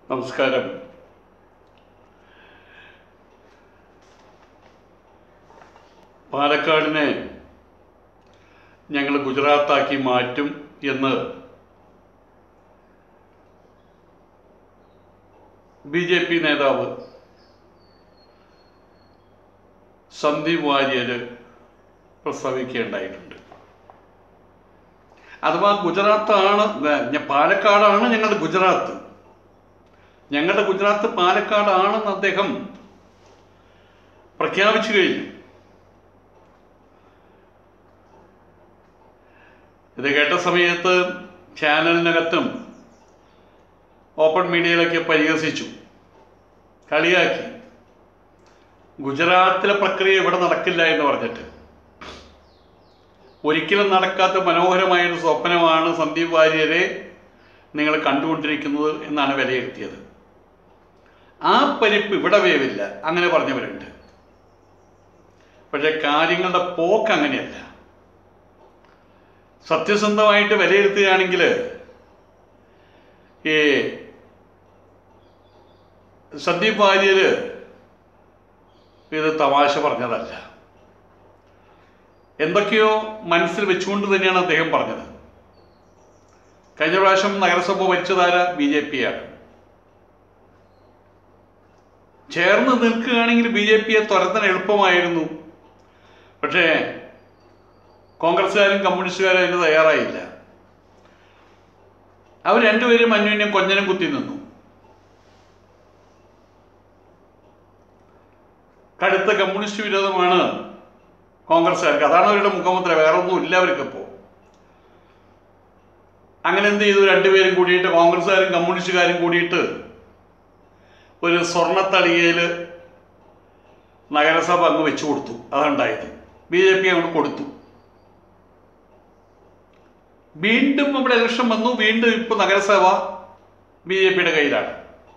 നമസ്കാരം പാലക്കാടിനെ ഞങ്ങൾ ഗുജറാത്താക്കി മാറ്റും എന്ന് ബി ജെ പി നേതാവ് സന്ദീപ് വാര്യർ പ്രസ്താവിക്കുകയുണ്ടായിട്ടുണ്ട് അഥവാ ഗുജറാത്താണ് ഞ- പാലക്കാടാണ് ഞങ്ങളുടെ ഗുജറാത്ത് ഞങ്ങളുടെ ഗുജറാത്ത് പാലക്കാടാണെന്ന് അദ്ദേഹം പ്രഖ്യാപിച്ചു കഴിഞ്ഞു ഇത് കേട്ട സമയത്ത് ചാനലിനകത്തും ഓപ്പൺ മീഡിയയിലൊക്കെ പരിഹസിച്ചു കളിയാക്കി ഗുജറാത്തിലെ പ്രക്രിയ ഇവിടെ നടക്കില്ല എന്ന് പറഞ്ഞിട്ട് ഒരിക്കലും നടക്കാത്ത മനോഹരമായൊരു സ്വപ്നമാണ് സന്ദീപ് വാര്യരെ നിങ്ങൾ കണ്ടുകൊണ്ടിരിക്കുന്നത് എന്നാണ് വിലയിരുത്തിയത് ആ പരിപ്പ് ഇവിടെ വേവില്ല അങ്ങനെ പറഞ്ഞവരുണ്ട് പക്ഷെ കാര്യങ്ങളുടെ പോക്ക് അങ്ങനെയല്ല സത്യസന്ധമായിട്ട് വിലയിരുത്തുകയാണെങ്കിൽ ഈ സന്ദീപ് വാര്യർ ഇത് തമാശ പറഞ്ഞതല്ല എന്തൊക്കെയോ മനസ്സിൽ വെച്ചുകൊണ്ട് തന്നെയാണ് അദ്ദേഹം പറഞ്ഞത് കഴിഞ്ഞ പ്രാവശ്യം നഗരസഭ ഭരിച്ചതാര ബി ജെ പി ആണ് ചേർന്ന് നിൽക്കുകയാണെങ്കിൽ ബി ജെ പിയെ തുരത്താൻ എളുപ്പമായിരുന്നു പക്ഷേ കോൺഗ്രസ്സുകാരും കമ്മ്യൂണിസ്റ്റുകാരും അതിന് തയ്യാറായില്ല അവർ രണ്ടുപേരും അന്യോന്യം കൊഞ്ഞനം കുത്തി നിന്നു കടുത്ത കമ്മ്യൂണിസ്റ്റ് വിരോധമാണ് കോൺഗ്രസ്സുകാർക്ക് അതാണ് അവരുടെ മുഖമുദ്ര വേറെ ഒന്നും ഇല്ല അവർക്കിപ്പോൾ അങ്ങനെ എന്ത് ചെയ്തു രണ്ടുപേരും കൂടിയിട്ട് കോൺഗ്രസ്സുകാരും കമ്മ്യൂണിസ്റ്റുകാരും കൂടിയിട്ട് ഒരു സ്വർണ്ണത്തളികയിൽ നഗരസഭ അങ്ങ് വെച്ചു കൊടുത്തു അതുണ്ടായത് ബി ജെ പി അങ്ങോട്ട് കൊടുത്തു വീണ്ടും നമ്മുടെ ഇലക്ഷൻ വന്നു വീണ്ടും ഇപ്പൊ നഗരസഭ ബി ജെ പിയുടെ കയ്യിലാണ്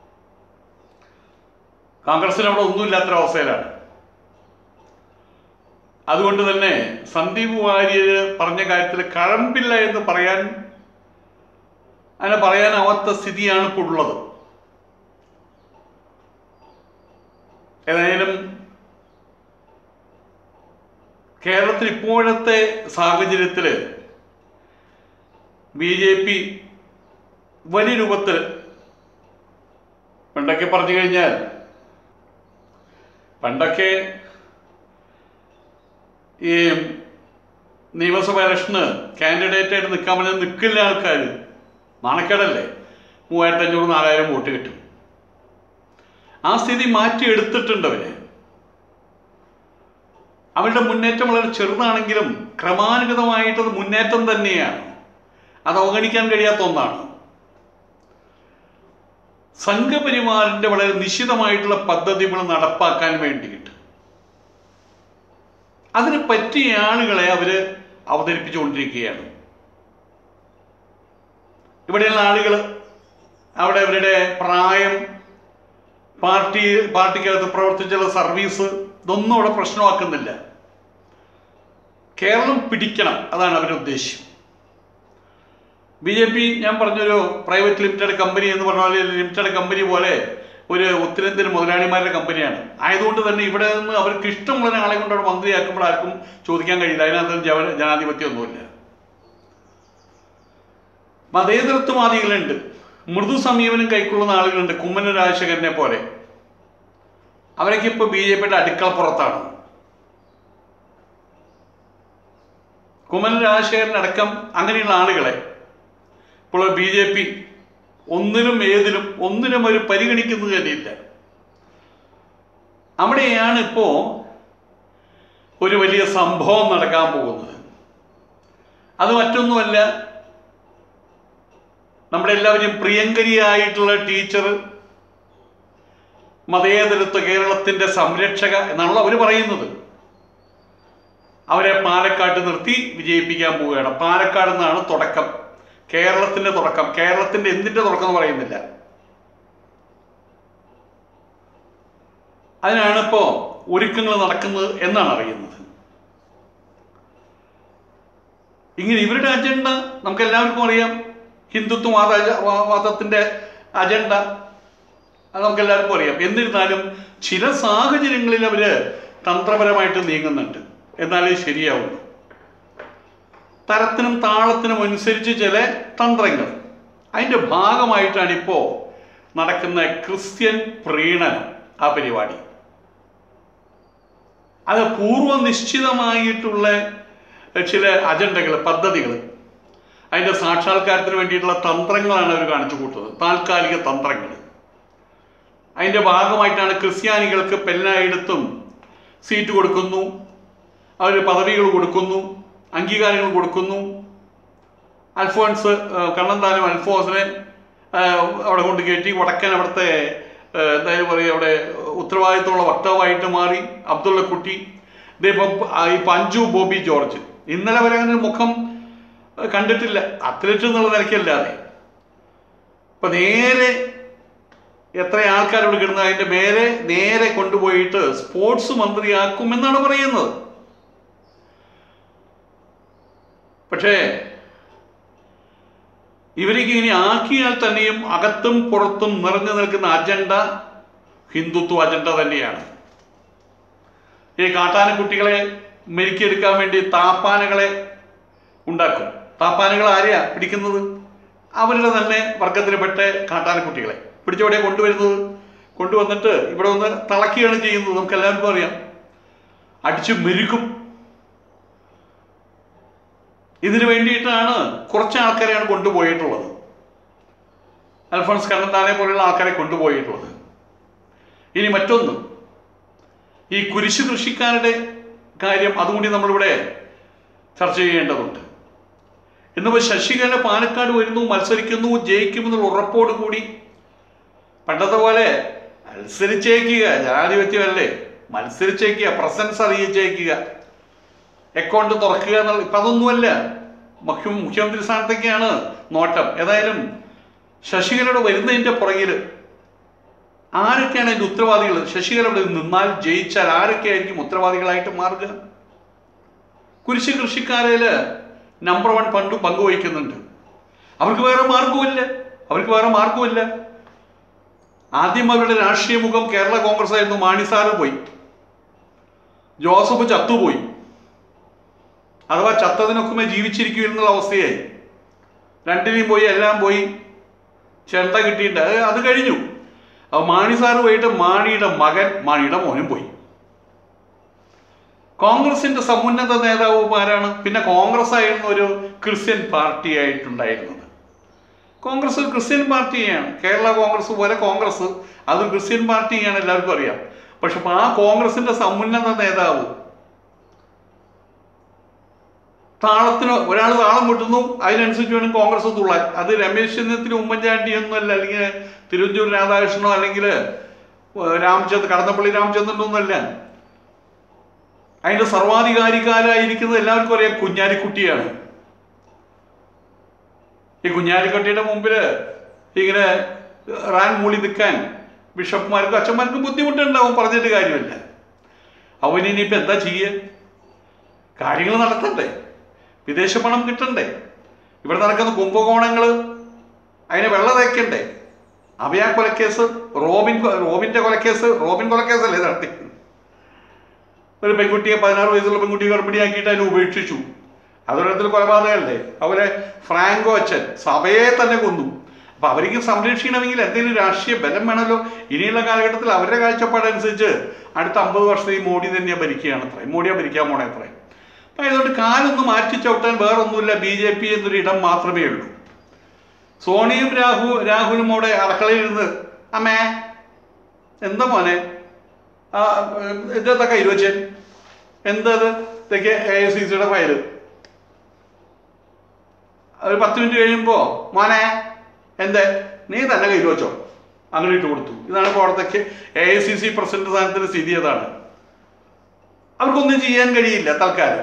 കോൺഗ്രസിന് അവിടെ ഒന്നുമില്ലാത്ത അവസ്ഥയിലാണ് അതുകൊണ്ട് തന്നെ സന്ദീപ് വാര്യർ പറഞ്ഞ കാര്യത്തിൽ കഴമ്പില്ല എന്ന് പറയാൻ അങ്ങനെ പറയാനാവാത്ത സ്ഥിതിയാണ് ഇപ്പോൾ ഉള്ളത് ഏതായാലും കേരളത്തിൽ ഇപ്പോഴത്തെ സാഹചര്യത്തിൽ ബി ജെ പി വലിയ രൂപത്തിൽ പണ്ടൊക്കെ പറഞ്ഞു കഴിഞ്ഞാൽ പണ്ടൊക്കെ ഈ നിയമസഭാ ഇലക്ഷന് കാൻഡിഡേറ്റ് ആയിട്ട് നിൽക്കാൻ പറഞ്ഞാൽ നിൽക്കില്ല ആൾക്കാർ നാണക്കേടല്ലേ മൂവായിരത്തി അഞ്ഞൂറ് നാലായിരം വോട്ട് കിട്ടും ആ സ്ഥിതി മാറ്റിയെടുത്തിട്ടുണ്ട് അവര് അവരുടെ മുന്നേറ്റം വളരെ ചെറുതാണെങ്കിലും ക്രമാനുഗതമായിട്ടത് മുന്നേറ്റം തന്നെയാണ് അത് അവഗണിക്കാൻ കഴിയാത്ത ഒന്നാണ് സംഘപരിവാറിന്റെ വളരെ നിശ്ചിതമായിട്ടുള്ള പദ്ധതികൾ നടപ്പാക്കാൻ വേണ്ടിയിട്ട് അതിന് പറ്റിയ ആളുകളെ അവര് അവതരിപ്പിച്ചുകൊണ്ടിരിക്കുകയാണ് ഇവിടെയുള്ള ആളുകൾ അവിടെ അവരുടെ പ്രായം പാർട്ടി പാർട്ടിക്കകത്ത് പ്രവർത്തിച്ചുള്ള സർവീസ് ഇതൊന്നും അവിടെ പ്രശ്നമാക്കുന്നില്ല കേരളം പിടിക്കണം അതാണ് അവരുടെ ഉദ്ദേശ്യം ബി ജെ പി ഞാൻ പറഞ്ഞൊരു പ്രൈവറ്റ് ലിമിറ്റഡ് കമ്പനി എന്ന് പറഞ്ഞ പോലെ ലിമിറ്റഡ് കമ്പനി പോലെ ഒരു ഉത്തരേന്ത്യൻ മുതലാളിമാരുടെ കമ്പനിയാണ് ആയതുകൊണ്ട് തന്നെ ഇവിടെ നിന്ന് അവർക്ക് ഇഷ്ടമുള്ള ഒരാളെ കൊണ്ട് അവിടെ മന്ത്രിയാക്കുമ്പോൾ ആർക്കും ചോദിക്കാൻ കഴിയില്ല അതിനകത്ത് ജവ- ജനാധിപത്യമൊന്നുമില്ല മതേതരത്വവാദികളുണ്ട് മൃദു സമീപനം കൈക്കൊള്ളുന്ന ആളുകളുണ്ട് കുമ്മന രാജശേഖരനെ പോലെ അവരൊക്കെ ഇപ്പോൾ ബി ജെ പിയുടെ അടുക്കളപ്പുറത്താണ് കുമ്മന രാജശേഖരൻ അടക്കം അങ്ങനെയുള്ള ആളുകളെ ഇപ്പോൾ ബി ജെ പി ഒന്നിനും ഏതിലും ഒന്നിനും ഒരു പരിഗണിക്കുന്നത് തന്നെയില്ല അവിടെയാണ് ഇപ്പോ ഒരു വലിയ സംഭവം നടക്കാൻ പോകുന്നത് അത് മറ്റൊന്നുമല്ല നമ്മുടെ എല്ലാവരും പ്രിയങ്കരിയായിട്ടുള്ള ടീച്ചർ മതേതരത്വ കേരളത്തിന്റെ സംരക്ഷക എന്നാണല്ലോ അവർ പറയുന്നത് അവരെ പാലക്കാട്ട് നിർത്തി വിജയിപ്പിക്കാൻ പോവുകയാണ് പാലക്കാട് നിന്നാണ് തുടക്കം കേരളത്തിന്റെ തുടക്കം കേരളത്തിന്റെ എന്തിന്റെ തുടക്കം എന്ന് പറയുന്നില്ല അതിനാണ് ഇപ്പോ ഒരുക്കങ്ങൾ നടക്കുന്നത് എന്നാണ് അറിയുന്നത് ഇങ്ങനെ ഇവരുടെ അജണ്ട നമുക്ക് എല്ലാവർക്കും അറിയാം ഹിന്ദുത്വ വാദ വാദത്തിന്റെ അജണ്ട അത് നമുക്ക് എല്ലാവർക്കും അറിയാം എന്നിരുന്നാലും ചില സാഹചര്യങ്ങളിൽ അവര് തന്ത്രപരമായിട്ട് നീങ്ങുന്നുണ്ട് എന്നാലേ ശരിയാവുള്ളൂ തരത്തിനും താളത്തിനും അനുസരിച്ച് ചില തന്ത്രങ്ങൾ അതിൻ്റെ ഭാഗമായിട്ടാണ് ഇപ്പോൾ നടക്കുന്ന ക്രിസ്ത്യൻ പ്രീണനം ആ പരിപാടി അത് പൂർവ്വനിശ്ചിതമായിട്ടുള്ള ചില അജണ്ടകൾ പദ്ധതികൾ അതിൻ്റെ സാക്ഷാത്കാരത്തിന് വേണ്ടിയിട്ടുള്ള തന്ത്രങ്ങളാണ് അവർ കാണിച്ചു കൂട്ടുന്നത് താൽക്കാലിക തന്ത്രങ്ങൾ അതിൻ്റെ ഭാഗമായിട്ടാണ് ക്രിസ്ത്യാനികൾക്ക് ഇപ്പം എല്ലായിടത്തും സീറ്റ് കൊടുക്കുന്നു അവർ പദവികൾ കൊടുക്കുന്നു അംഗീകാരങ്ങൾ കൊടുക്കുന്നു അൽഫോൺസ് ആ, കണ്ണന്താനം അൽഫോൺസിനെ ആ, അവിടെ കൊണ്ട് കയറ്റി വടക്കൻ അവിടുത്തെ ആ, എന്തായാലും പറയുക അവിടെ ഉത്തരവാദിത്തമുള്ള വക്താവായിട്ട് മാറി അബ്ദുള്ള കുട്ടി ഇതിപ്പം ഈ പഞ്ചു ബോബി ജോർജ് ഇന്നലെ വരെ അങ്ങനെ മുഖം ആ, കണ്ടിട്ടില്ല അത്ലറ്റ് എന്നുള്ള നിലയ്ക്കല്ലാതെ ഇപ്പൊ നേരെ എത്ര ആൾക്കാരോട് കിടന്ന് അതിന്റെ മേലെ നേരെ കൊണ്ടുപോയിട്ട് സ്പോർട്സ് മന്ത്രിയാക്കും എന്നാണ് പറയുന്നത് പക്ഷേ ഇവർക്ക് ഇനി ആക്കിയാൽ തന്നെയും അകത്തും പുറത്തും നിറഞ്ഞു നിൽക്കുന്ന അജണ്ട ഹിന്ദുത്വ അജണ്ട തന്നെയാണ് ഈ കാട്ടാനക്കുട്ടികളെ മെരുക്കിയെടുക്കാൻ വേണ്ടി താപ്പാനകളെ ഉണ്ടാക്കും താപ്പാനകൾ ആരെയാ പിടിക്കുന്നത് അവരുടെ തന്നെ വർഗത്തിൽപ്പെട്ട കാട്ടാനക്കുട്ടികളെ പിടിച്ചവിടെ കൊണ്ടുവരുന്നത് കൊണ്ടുവന്നിട്ട് ഇവിടെ ഒന്ന് തിളക്കുകയാണ് ചെയ്യുന്നത് നമുക്ക് എല്ലാവർക്കും അറിയാം അടിച്ച് മെരുക്കും ഇതിനു വേണ്ടിയിട്ടാണ് കുറച്ച് ആൾക്കാരെയാണ് കൊണ്ടുപോയിട്ടുള്ളത് അൽഫോൺസ് കണ്ണന്താനെ പോലെയുള്ള ആൾക്കാരെ കൊണ്ടുപോയിട്ടുള്ളത് ഇനി മറ്റൊന്ന് ഈ കുരിശു കൃഷിക്കാരുടെ കാര്യം അതുകൂടി നമ്മളിവിടെ ചർച്ച ചെയ്യേണ്ടതുണ്ട് ഇന്നിപ്പോൾ ശശികല പാലക്കാട് വരുന്നു മത്സരിക്കുന്നു ജയിക്കുമെന്നുള്ള ഉറപ്പോട് കൂടി പണ്ടത്തെ പോലെ മത്സരിച്ചേക്കുക ജനാധിപത്യമല്ലേ മത്സരിച്ചേക്കുക പ്രസൻസ് അറിയിച്ചേക്കുക അക്കൗണ്ട് തുറക്കുക എന്നുള്ള ഇപ്പം അതൊന്നുമല്ല മുഖ്യ മുഖ്യമന്ത്രി സ്ഥാനത്തൊക്കെയാണ് നോട്ടം ഏതായാലും ശശികലയുടെ വരുന്നതിൻ്റെ പുറകിൽ ആരൊക്കെയാണ് അതിൻ്റെ ഉത്തരവാദികൾ ശശികല ഇവിടെ നിന്നാൽ ജയിച്ചാൽ ആരൊക്കെയായിരിക്കും ഉത്തരവാദികളായിട്ട് മാറുക കുരിശ് കൃഷിക്കാരയിൽ നമ്പർ വൺ പണ്ട് പങ്കുവഹിക്കുന്നുണ്ട് അവർക്ക് വേറെ മാർഗവുമില്ല അവർക്ക് വേറെ മാർഗവുമില്ല ആദ്യം അവരുടെ രാഷ്ട്രീയ മുഖം കേരള കോൺഗ്രസ് ആയിരുന്നു മാണിസാറ് പോയി ജോസഫ് ചത്തുപോയി അഥവാ ചത്തതിനൊക്കെ ജീവിച്ചിരിക്കും എന്നുള്ള അവസ്ഥയായി രണ്ടിനെയും പോയി എല്ലാം പോയി ചെണ്ട കിട്ടിയിട്ട് അത് അത് കഴിഞ്ഞു അപ്പൊ മാണി സാറ് പോയിട്ട് മാണിയുടെ മകൻ മാണിയുടെ മോനും പോയി കോൺഗ്രസിന്റെ സമുന്നത നേതാവുമാരാണ് പിന്നെ കോൺഗ്രസ് ആയിരുന്നു ഒരു ക്രിസ്ത്യൻ പാർട്ടി ആയിട്ടുണ്ടായിരുന്നത് കോൺഗ്രസ് ഒരു ക്രിസ്ത്യൻ പാർട്ടിയാണ് കേരള കോൺഗ്രസ് പോലെ കോൺഗ്രസ് അത് ക്രിസ്ത്യൻ പാർട്ടിയാണ് എല്ലാവർക്കും അറിയാം പക്ഷെ ഇപ്പൊ ആ കോൺഗ്രസിന്റെ സമുന്നത നേതാവ് താളത്തിന് ഒരാൾ താളം കൊട്ടുന്നു അതിനനുസരിച്ച് വേണം കോൺഗ്രസ് തുള്ളാൻ അത് രമേശ് ചെന്നിത്തിന് ഉമ്മൻചാണ്ടി ഒന്നുമല്ല അല്ലെങ്കിൽ തിരുവഞ്ചൂർ രാധാകൃഷ്ണനോ അല്ലെങ്കിൽ രാമചന്ദ്ര കടന്നപ്പള്ളി രാമചന്ദ്രനോ ഒന്നുമല്ല അതിന്റെ സർവാധികാരിക്കാരായിരിക്കുന്നത് എല്ലാവർക്കും അറിയാം കുഞ്ഞാലിക്കുട്ടിയാണ് ഈ കുഞ്ഞാലിക്കുട്ടിയുടെ മുമ്പിൽ ഇങ്ങനെ റാൻ മൂളി നിൽക്കാൻ ബിഷപ്പ്മാർക്കും അച്ഛന്മാർക്കും ബുദ്ധിമുട്ടുണ്ടാവും പറഞ്ഞിട്ട് കാര്യമില്ല അവനിനിയിപ്പോൾ എന്താ ചെയ്യുക കാര്യങ്ങൾ നടത്തണ്ടേ വിദേശ പണം കിട്ടണ്ടേ ഇവിടെ നടക്കുന്ന കുംഭകോണങ്ങൾ അതിനെ വെള്ള തേക്കണ്ടേ അഭയ കൊലക്കേസ് റോബിൻ കൊ- റോബിന്റെ കൊലക്കേസ് റോബിൻ കൊലക്കേസല്ലേ നടത്തി ഒരു പെൺകുട്ടിയെ പതിനാറ് വയസ്സുള്ള പെൺകുട്ടിയെ ഗർഭിണിയാക്കിയിട്ട് അതിനെ ഉപേക്ഷിച്ചു അതൊരിടത്തിൽ കൊലപാതകമല്ലേ അവരെ ഫ്രാങ്കോ അച്ഛൻ സഭയെ തന്നെ കൊന്നു അപ്പൊ അവർക്ക് സംരക്ഷിക്കണമെങ്കിൽ എന്തെങ്കിലും രാഷ്ട്രീയ ബലം വേണമല്ലോ ഇനിയുള്ള കാലഘട്ടത്തിൽ അവരുടെ കാഴ്ചപ്പാടനുസരിച്ച് അടുത്ത അമ്പത് വർഷത്തെ ഈ മോഡി തന്നെ ഭരിക്കുകയാണ് അത്ര മോഡിയാ ഭരിക്കാൻ പോണേ അത്ര അപ്പൊ അതുകൊണ്ട് കാലൊന്ന് മാറ്റി ചവിട്ടാൻ വേറൊന്നുമില്ല ബി ജെ പി എന്നൊരു ഇടം മാത്രമേ ഉള്ളൂ സോണിയും രാഹു രാഹുലും അവിടെ അടുക്കളയിൽ ഇരുന്ന് അമ്മേ എന്താ മോനെ ആ ഇതെന്താ കയ്യിൽ വെച്ചേ എന്താ ഇത് ഇതൊക്കെ എ ഐ സി സിയുടെ ഫയല് ഒരു പത്ത് മിനിറ്റ് കഴിയുമ്പോൾ മോനെ എന്തേ നീ തന്നെ കയ്യിൽ വെച്ചോ അങ്ങനെ ഇട്ട് കൊടുത്തു ഇതാണ് ഇപ്പോൾ അവിടത്തേക്ക് A I C C president സ്ഥാനത്തിന്റെ സ്ഥിതി അതാണ് അവർക്കൊന്നും ചെയ്യാൻ കഴിയില്ല തൽക്കാലം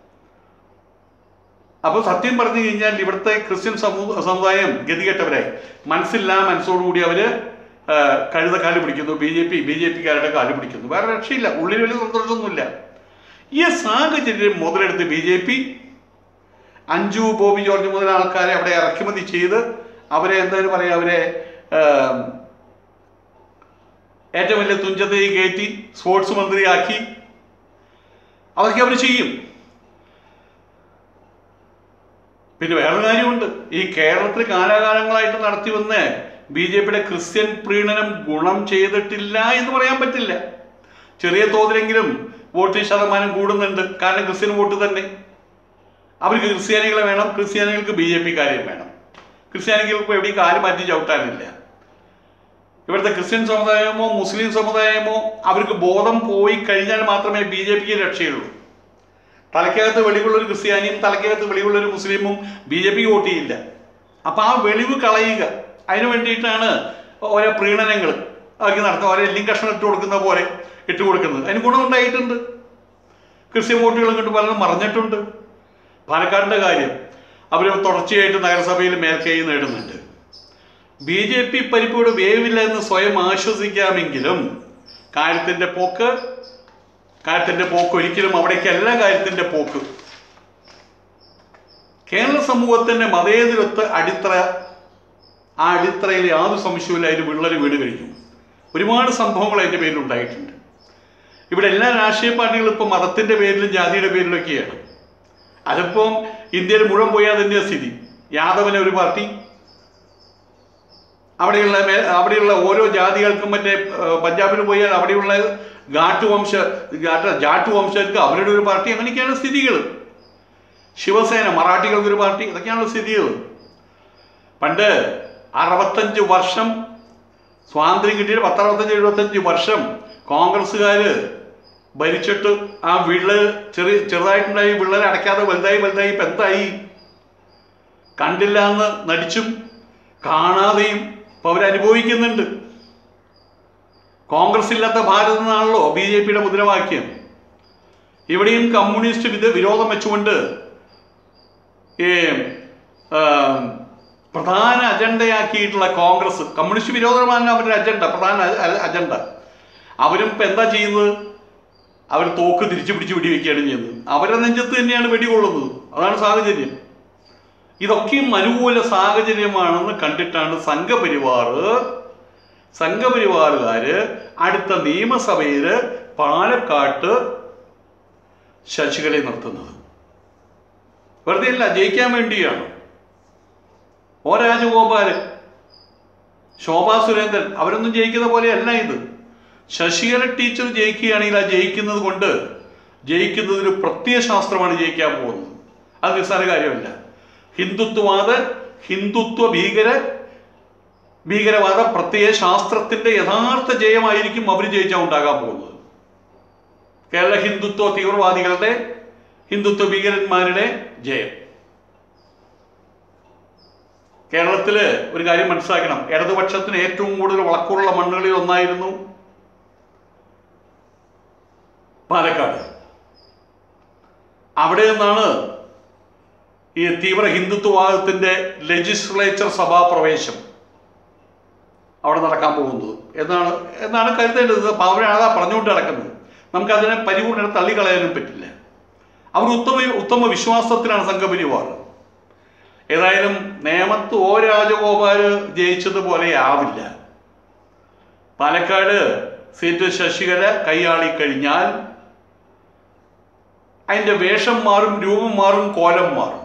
അപ്പോൾ സത്യം പറഞ്ഞു കഴിഞ്ഞാൽ ഇവിടുത്തെ ക്രിസ്ത്യൻ സമൂഹ സമുദായം ഗതികെട്ടവരായി മനസ്സില്ല മനസ്സോടുകൂടി അവര് ആ, കഴുത കാല് പിടിക്കുന്നു B J P B J പിക്കാരുടെ കാല് പിടിക്കുന്നു വേറെ രക്ഷയില്ല ഉള്ളിൽ വലിയ സന്തോഷമൊന്നുമില്ല ഈ സാഹചര്യം മുതലെടുത്ത് B J P Anju Bobby George മുതൽ ആൾക്കാരെ അവിടെ ഇറക്കുമതി ചെയ്ത് അവരെ എന്തായാലും പറയാ അവരെ ആ, ഏറ്റവും വലിയ തുഞ്ചത്തേക്ക് കയറ്റി സ്പോർട്സ് മന്ത്രിയാക്കി അതൊക്കെ അവർ ചെയ്യും പിന്നെ വേറൊരു കാര്യമുണ്ട് ഈ കേരളത്തിൽ കാലാകാലങ്ങളായിട്ട് നടത്തി വന്ന ബി ജെ പിയുടെ ക്രിസ്ത്യൻ പ്രീണനം ഗുണം ചെയ്തിട്ടില്ല എന്ന് പറയാൻ പറ്റില്ല ചെറിയ തോതിലെങ്കിലും വോട്ട് ശതമാനം കൂടുന്നുണ്ട് കാരണം ക്രിസ്ത്യൻ വോട്ട് തന്നെ അവർക്ക് ക്രിസ്ത്യാനികളെ വേണം ക്രിസ്ത്യാനികൾക്ക് ബി ജെ പിക്കാരെയും വേണം ക്രിസ്ത്യാനികൾക്ക് എവിടെയും കാല് മാറ്റി ചവിട്ടാനില്ല ഇവിടുത്തെ ക്രിസ്ത്യൻ സമുദായമോ മുസ്ലിം സമുദായമോ അവർക്ക് ബോധം പോയി കഴിഞ്ഞാൽ മാത്രമേ ബി ജെ പിക്ക് രക്ഷയുള്ളൂ തലയ്ക്കകത്ത് വെളിവുള്ള ഒരു ക്രിസ്ത്യാനിയും തലയ്ക്കകത്ത് വെളിവുള്ള ഒരു മുസ്ലിമും ബി ജെ പിക്ക് വോട്ട് ചെയ്യില്ല അപ്പൊ ആ വെളിവ് കളയുക അതിനു വേണ്ടിയിട്ടാണ് ഓരോ പ്രീണനങ്ങൾ അവർക്ക് നടത്തുക ഓരോ എല്ലും കഷ്ണം ഇട്ട് കൊടുക്കുന്ന പോലെ ഇട്ട് കൊടുക്കുന്നത് അതിന് ഗുണമുണ്ടായിട്ടുണ്ട് ക്രിസ്ത്യൻ വോട്ടുകൾ ഇങ്ങോട്ട് പലതും മറഞ്ഞിട്ടുണ്ട് പാലക്കാടിന്റെ കാര്യം അവർ തുടർച്ചയായിട്ട് നഗരസഭയിൽ മേൽക്കൈ നേടുന്നുണ്ട് ബി ജെ പി പരിപ്പോട് വേവില്ല എന്ന് സ്വയം ആശ്വസിക്കാമെങ്കിലും കാര്യത്തിന്റെ പോക്ക് കാര്യത്തിന്റെ പോക്ക് ഒരിക്കലും അവിടേക്കല്ല കാര്യത്തിന്റെ പോക്ക് കേരള സമൂഹത്തിന്റെ മതേതരത്വ അടിത്തറ ആ അടിത്തറയിൽ യാതൊരു സംശയവുമില്ല അതിന് വിള്ളൽ വീട് കഴിഞ്ഞു ഒരുപാട് സംഭവങ്ങൾ അതിന്റെ പേരിൽ ഉണ്ടായിട്ടുണ്ട് ഇവിടെ എല്ലാ രാഷ്ട്രീയ പാർട്ടികളും ഇപ്പം മതത്തിന്റെ പേരിലും ജാതിയുടെ പേരിലൊക്കെയാണ് അതിപ്പം ഇന്ത്യയിൽ മുഴുവൻ പോയാൽ തന്നെയാണ് സ്ഥിതി യാദവന് ഒരു പാർട്ടി അവിടെയുള്ള മേ- അവിടെയുള്ള ഓരോ ജാതികൾക്കും മറ്റേ ഏഹ്, പഞ്ചാബിൽ പോയാൽ അവിടെയുള്ള ഘാട്ട് വംശ ഘാട്ട് ജാട്ട് വംശർക്ക് അവരുടെ ഒരു പാർട്ടി അങ്ങനെയൊക്കെയാണ് സ്ഥിതികൾ ശിവസേന മറാഠികൾക്ക് ഒരു പാർട്ടി ഇതൊക്കെയാണ് സ്ഥിതികൾ പണ്ട് അറുപത്തഞ്ച് വർഷം സ്വാതന്ത്ര്യം കിട്ടിയിട്ട് പത്തറുപത്തഞ്ച് എഴുപത്തഞ്ച് വർഷം കോൺഗ്രസ്സുകാർ ഭരിച്ചിട്ട് ആ വിള്ളൽ ചെറിയ ചെറുതായിട്ടുണ്ടായി വിള്ളൽ അടയ്ക്കാതെ വലുതായി വലുതായി ഇപ്പം എന്തായി കണ്ടില്ല എന്ന് നടിച്ചും കാണാതെയും ഇപ്പൊ അവരനുഭവിക്കുന്നുണ്ട് കോൺഗ്രസ് ഇല്ലാത്ത ഭാരതം എന്നാണല്ലോ ബി ജെ പിയുടെ മുദ്രാവാക്യം ഇവിടെയും കമ്മ്യൂണിസ്റ്റ് വിധ വിരോധം വെച്ചുകൊണ്ട് ഈ ആ, പ്രധാന അജണ്ടയാക്കിയിട്ടുള്ള കോൺഗ്രസ് കമ്മ്യൂണിസ്റ്റ് വിരോധമാണ് അവരുടെ അജണ്ട പ്രധാന അ- അജണ്ട അവരും ഇപ്പൊ എന്താ ചെയ്യുന്നത് അവർ തോക്ക് തിരിച്ചു പിടിച്ച് വെടിവെക്കുകയാണ് ചെയ്യുന്നത് അവരുടെ നെഞ്ചത്ത് തന്നെയാണ് വെടികൊള്ളുന്നത് അതാണ് സാഹചര്യം ഇതൊക്കെയും അനുകൂല സാഹചര്യമാണെന്ന് കണ്ടിട്ടാണ് സംഘപരിവാർ സംഘപരിവാറുകാര് അടുത്ത നിയമസഭയിൽ പാലക്കാട്ട് ശശികളെ നിർത്തുന്നത് വെറുതെ അല്ല ജയിക്കാൻ വേണ്ടിയാണ് ഓ രാജഗോപാലൻ ശോഭാ സുരേന്ദ്രൻ അവരൊന്നും ജയിക്കുന്ന പോലെയല്ല ഇത് ശശികല ടീച്ചർ ജയിക്കുകയാണെങ്കിൽ ആ ജയിക്കുന്നത് കൊണ്ട് ജയിക്കുന്നത് ഒരു പ്രത്യയശാസ്ത്രമാണ് ജയിക്കാൻ പോകുന്നത് അത് നിസ്സാര കാര്യമല്ല ഹിന്ദുത്വവാദ ഹിന്ദുത്വ ഭീകര ഭീകരവാദ പ്രത്യയ ശാസ്ത്രത്തിന്റെ യഥാർത്ഥ ജയമായിരിക്കും അവർ ജയിച്ചാൽ ഉണ്ടാകാൻ പോകുന്നത് കേരള ഹിന്ദുത്വ തീവ്രവാദികളുടെ ഹിന്ദുത്വ ഭീകരന്മാരുടെ ജയം കേരളത്തില് ഒരു കാര്യം മനസ്സിലാക്കണം ഇടതുപക്ഷത്തിന് ഏറ്റവും കൂടുതൽ വളക്കൂറുള്ള മണ്ണുകളിൽ ഒന്നായിരുന്നു പാലക്കാട് അവിടെ നിന്നാണ് ഈ തീവ്ര ഹിന്ദുത്വവാദത്തിന്റെ ലെജിസ്ലേച്ചർ സഭാപ്രവേശം അവിടെ നടക്കാൻ പോകുന്നത് എന്നാണ് എന്നാണ് കരുതേണ്ടത് പാവന അതാ പറഞ്ഞുകൊണ്ട് നടക്കുന്നത് നമുക്ക് അതിനെ പരിപൂർണ്ണ തള്ളിക്കളയാനും പറ്റില്ല അവർ ഉത്തമ ഉത്തമ വിശ്വാസത്തിലാണ് സംഘപരിവാർ ഏതായാലും നേമത്ത് ഓ രാജഗോപാല് ജയിച്ചതുപോലെ ആവില്ല പാലക്കാട് സീറ്റ് ശശികല കൈയാളി കഴിഞ്ഞാൽ അതിന്റെ വേഷം മാറും രൂപം മാറും കോലം മാറും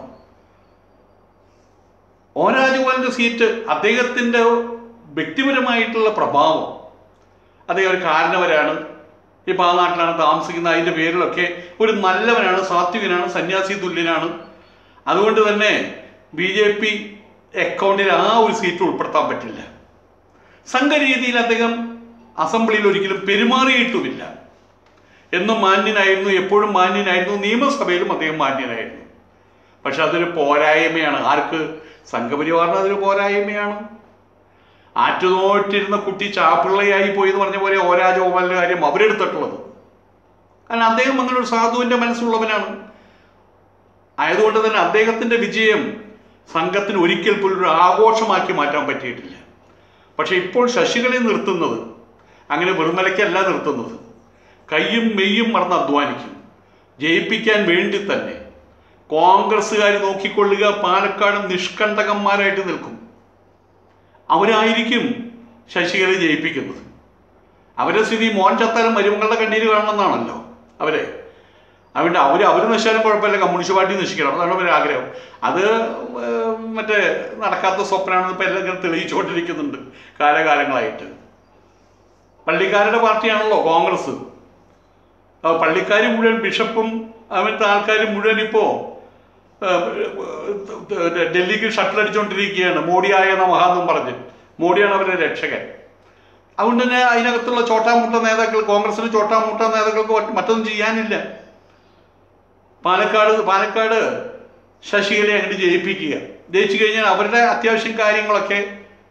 ഓ രാജഗോപാലിന്റെ സീറ്റ് അദ്ദേഹത്തിന്റെ വ്യക്തിപരമായിട്ടുള്ള പ്രഭാവം അദ്ദേഹം ഒരു കാരണവരാണ് ഇപ്പം ആ നാട്ടിലാണ് താമസിക്കുന്നത് അതിൻ്റെ പേരിലൊക്കെ ഒരു നല്ലവനാണ് സാത്വികനാണ് സന്യാസി തുല്യനാണ് അതുകൊണ്ട് തന്നെ ബി ജെ പി അക്കൗണ്ടിൽ ആ ഒരു സീറ്റ് ഉൾപ്പെടുത്താൻ പറ്റില്ല സംഘരീതിയിൽ അദ്ദേഹം അസംബ്ലിയിൽ ഒരിക്കലും പെരുമാറിയിട്ടുമില്ല എന്നും മാന്യനായിരുന്നു എപ്പോഴും മാന്യനായിരുന്നു നിയമസഭയിലും അദ്ദേഹം മാന്യനായിരുന്നു പക്ഷെ അതൊരു പോരായ്മയാണ് ആർക്ക് സംഘപരിവാറിന് അതൊരു പോരായ്മയാണ് ആറ്റുനോട്ടിരുന്ന കുട്ടി ചാപ്പിള്ളയായി പോയി എന്ന് പറഞ്ഞ പോലെ ഓരാജോപാലിന്റെ കാര്യം അവരെടുത്തിട്ടുള്ളത് കാരണം അദ്ദേഹം അങ്ങനെ ഒരു സാധുവിന്റെ മനസ്സുള്ളവനാണ് ആയതുകൊണ്ട് തന്നെ അദ്ദേഹത്തിന്റെ വിജയം സംഘത്തിന് ഒരിക്കൽ പോലും ഒരു ആഘോഷമാക്കി മാറ്റാൻ പറ്റിയിട്ടില്ല പക്ഷെ ഇപ്പോൾ ശശികളെ നിർത്തുന്നത് അങ്ങനെ വെറുമലയ്ക്കല്ല നിർത്തുന്നത് കയ്യും മെയ്യും മറന്ന് അധ്വാനിക്കും ജയിപ്പിക്കാൻ വേണ്ടി തന്നെ കോൺഗ്രസ്സുകാർ നോക്കിക്കൊള്ളുക പാലക്കാട് നിഷ്കണ്ടകന്മാരായിട്ട് നിൽക്കും അവരായിരിക്കും ശശികലയെ ജയിപ്പിക്കുന്നത് അവരുടെ സ്ഥിതി മോൻ ചത്താലും മരുമകളുടെ കണ്ണീര് കാണണമെന്നാണല്ലോ അവരെ അതുകൊണ്ട് അവർ അവർ നശിച്ചാലും കുഴപ്പമില്ല കമ്മ്യൂണിസ്റ്റ് പാർട്ടി നശിക്കണം അതാണ് അവരുടെ ആഗ്രഹം അത് ഏർ, മറ്റേ നടക്കാത്ത സ്വപ്നമാണെന്ന് ഇപ്പം എല്ലാം ഇങ്ങനെ തെളിയിച്ചുകൊണ്ടിരിക്കുന്നുണ്ട് കാലകാലങ്ങളായിട്ട് പള്ളിക്കാരുടെ പാർട്ടിയാണല്ലോ കോൺഗ്രസ് ആ പള്ളിക്കാർ മുഴുവൻ ബിഷപ്പും അവരുടെ ആൾക്കാർ മുഴുവൻ ഇപ്പോൾ ഡൽഹിക്ക് ഷട്ടിൽ അടിച്ചുകൊണ്ടിരിക്കുകയാണ് മോഡിയായ നമഹാന്നും പറഞ്ഞ് മോഡിയാണ് അവരുടെ രക്ഷകൻ അതുകൊണ്ട് തന്നെ അതിനകത്തുള്ള ചോട്ടാമുട്ട നേതാക്കൾ കോൺഗ്രസിന് ചോട്ടാമുട്ട നേതാക്കൾക്ക് മറ്റ് മറ്റൊന്നും ചെയ്യാനില്ല പാലക്കാട് പാലക്കാട് ശശികലയെ അങ്ങോട്ട് ജയിപ്പിക്കുക ജയിച്ചു കഴിഞ്ഞാൽ അവരുടെ അത്യാവശ്യം കാര്യങ്ങളൊക്കെ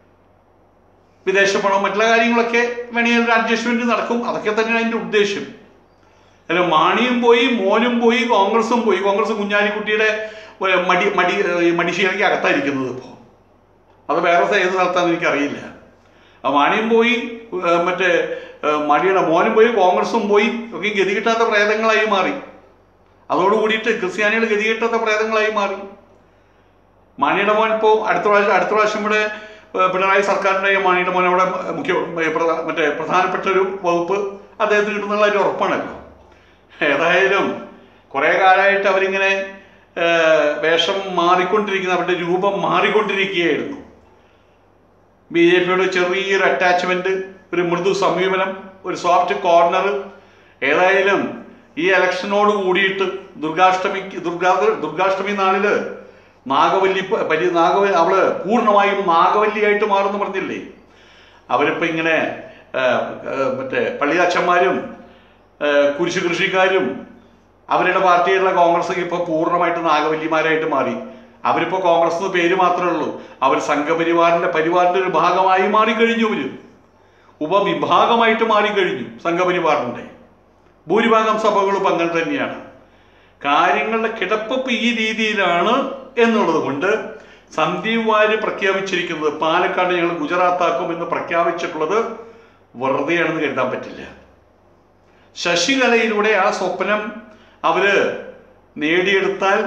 വിദേശ പണം മറ്റുള്ള കാര്യങ്ങളൊക്കെ വേണമെങ്കിൽ ഒരു അഡ്ജസ്റ്റ്മെന്റ് നടക്കും അതൊക്കെ തന്നെയാണ് അതിൻ്റെ ഉദ്ദേശം അല്ല മാണിയും പോയി മോനും പോയി കോൺഗ്രസും പോയി കോൺഗ്രസ് കുഞ്ഞാലിക്കുട്ടിയുടെ ഒരു മടി മടി ഈ മടിശീലയ്ക്ക് അകത്തായിരിക്കുന്നത് ഇപ്പോൾ അത് വേറെ സ്ഥ- ഏത് സ്ഥലത്താണെന്ന് എനിക്കറിയില്ല ആ മാണിയും പോയി ഏർ മറ്റേ ഏർ മടിയുടെ മോനും പോയി കോൺഗ്രസും പോയി ഒക്കെ ഗതി കിട്ടാത്ത പ്രേതങ്ങളായി മാറി അതോടുകൂടിയിട്ട് ക്രിസ്ത്യാനികൾ ഗതി കിട്ടാത്ത പ്രേതങ്ങളായി മാറി മാണിയുടെ മോൻ ഇപ്പോൾ അടുത്ത പ്രാവശ്യം അടുത്ത പ്രാവശ്യം ഇവിടെ ഏർ പിണറായി സർക്കാരിൻ്റെ മാണിയുടെ മോൻ അവിടെ മുഖ്യ ഏർ പ്രധാ- മറ്റേ പ്രധാനപ്പെട്ട ഒരു വകുപ്പ് അദ്ദേഹത്തിന് കിട്ടുന്നുള്ള ഒരു ഉറപ്പാണല്ലോ ഏതായാലും കുറേ കാലമായിട്ട് അവരിങ്ങനെ ഏർ വേഷം മാറിക്കൊണ്ടിരിക്കുന്ന അവരുടെ രൂപം മാറിക്കൊണ്ടിരിക്കുകയായിരുന്നു ബി ജെ പിയുടെ ചെറിയൊരു അറ്റാച്ച്മെന്റ് ഒരു മൃദു സമീപനം ഒരു സോഫ്റ്റ് കോർണർ ഏതായാലും ഈ ഇലക്ഷനോട് കൂടിയിട്ട് ദുർഗാഷ്ടമിക്ക് ദുർഗാ ദുർഗാഷ്ടമി നാളില് നാഗവല്ലി പ- പരി നാഗവല്ലി അവള് പൂർണ്ണമായും നാഗവല്ലിയായിട്ട് മാറുന്നു പറഞ്ഞില്ലേ അവരിപ്പോൾ ഇങ്ങനെ ആ, ആ, മറ്റേ പള്ളിയച്ഛന്മാരും കുരിശു കൃഷിക്കാരും അവരുടെ പാർട്ടിയുള്ള കോൺഗ്രസ് ഇപ്പോൾ പൂർണ്ണമായിട്ട് നാഗവല്ലിമാരായിട്ട് മാറി അവരിപ്പോൾ കോൺഗ്രസ് എന്ന് പേര് മാത്രമേ ഉള്ളൂ അവർ സംഘപരിവാറിന്റെ പരിവാറിന്റെ ഒരു ഭാഗമായി മാറിക്കഴിഞ്ഞു അവര് ഉപവിഭാഗമായിട്ട് മാറിക്കഴിഞ്ഞു സംഘപരിവാറിന്റെ ഭൂരിഭാഗം സഭകളും ഇപ്പം അങ്ങനെ തന്നെയാണ് കാര്യങ്ങളുടെ കിടപ്പ് ഈ രീതിയിലാണ് എന്നുള്ളത് കൊണ്ട് സന്ദീപ് വാര് പ്രഖ്യാപിച്ചിരിക്കുന്നത് പാലക്കാട് ഞങ്ങൾ ഗുജറാത്താക്കും എന്ന് പ്രഖ്യാപിച്ചിട്ടുള്ളത് വെറുതെയാണെന്ന് കരുതാൻ പറ്റില്ല ശശികലയിലൂടെ ആ സ്വപ്നം അവര് നേടിയെടുത്താൽ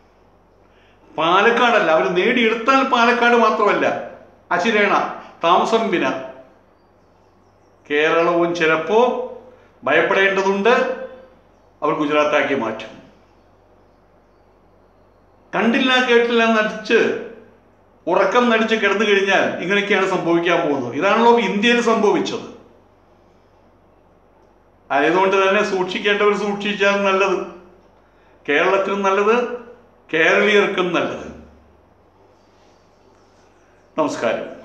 പാലക്കാടല്ല അവർ നേടിയെടുത്താൽ പാലക്കാട് മാത്രമല്ല അശിരേണ താമസം വിന കേരളവും ചിലപ്പോ ഭയപ്പെടേണ്ടതുണ്ട് അവർ ഗുജറാത്താക്കി മാറ്റും കണ്ടില്ല കേട്ടില്ല നടിച്ച് ഉറക്കം നടിച്ച് കിടന്നു കഴിഞ്ഞാൽ ഇങ്ങനെയൊക്കെയാണ് സംഭവിക്കാൻ പോകുന്നത് ഇതാണല്ലോ ഇന്ത്യയിൽ സംഭവിച്ചത് ആയതുകൊണ്ട് തന്നെ സൂക്ഷിക്കേണ്ടവർ സൂക്ഷിച്ചാൽ നല്ലത് കേരളത്തിനും നല്ലത് കേരളീയർക്കും നല്ലത് നമസ്കാരം